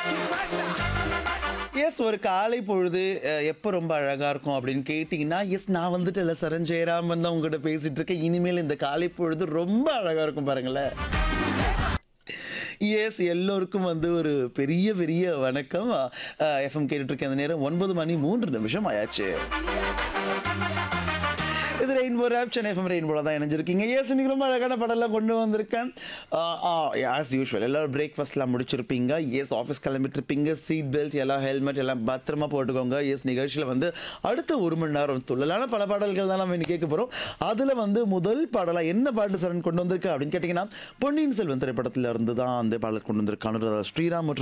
S ஒரு காலை பொழுது அஹ், எப்போ ரொம்ப அழகா இருக்கும் அப்படின்னு கேட்டிங்கன்னா எஸ் நான் வந்துட்டு இல்லை சரண் ஜெயராமன் தான் உங்ககிட்ட பேசிட்டு இருக்கேன் இனிமேல் இந்த காலை பொழுது ரொம்ப அழகா இருக்கும் பாருங்களேன் எஸ் எல்லோருக்கும் வந்து ஒரு பெரிய பெரிய வணக்கம் எஃப்எம் கேட்டுட்டு இருக்க அந்த நேரம் ஒன்பது மணி மூன்று நிமிஷம் ஆயாச்சு இது ரெயின்போ ரேப் சென்னை எஃப்எம் ரெயின்போல தான் இணைஞ்சிருக்கீங்க எஸ் இன்னைக்கு ரொம்ப அழகான படம்லாம் கொண்டு வந்திருக்கேன் ஆஸ் யூஷுவல் எல்லாரும் பிரேக்ஃபாஸ்ட்லாம் முடிச்சிருப்பீங்க எஸ் ஆஃபீஸ் கிளம்பிட்டு இருப்பீங்க சீட் பெல்ட் எல்லாம் ஹெல்மெட் எல்லாம் பத்திரமா போட்டுக்கோங்க எஸ் நிகழ்ச்சியில் வந்து அடுத்த ஒரு மணி நேரம் துள்ளலான பல பாடல்கள் தான் நம்ம இன்னைக்கு கேட்க போகிறோம் அதில் வந்து முதல் பாடலாக என்ன பாட்டு சரண் கொண்டு வந்திருக்கு அப்படின்னு கேட்டிங்கன்னா பொன்னியின் செல்வன் திரைப்படத்தில் இருந்து தான் அந்த பாடல் கொண்டு வந்திருக்கான ஸ்ரீராம் மற்றும்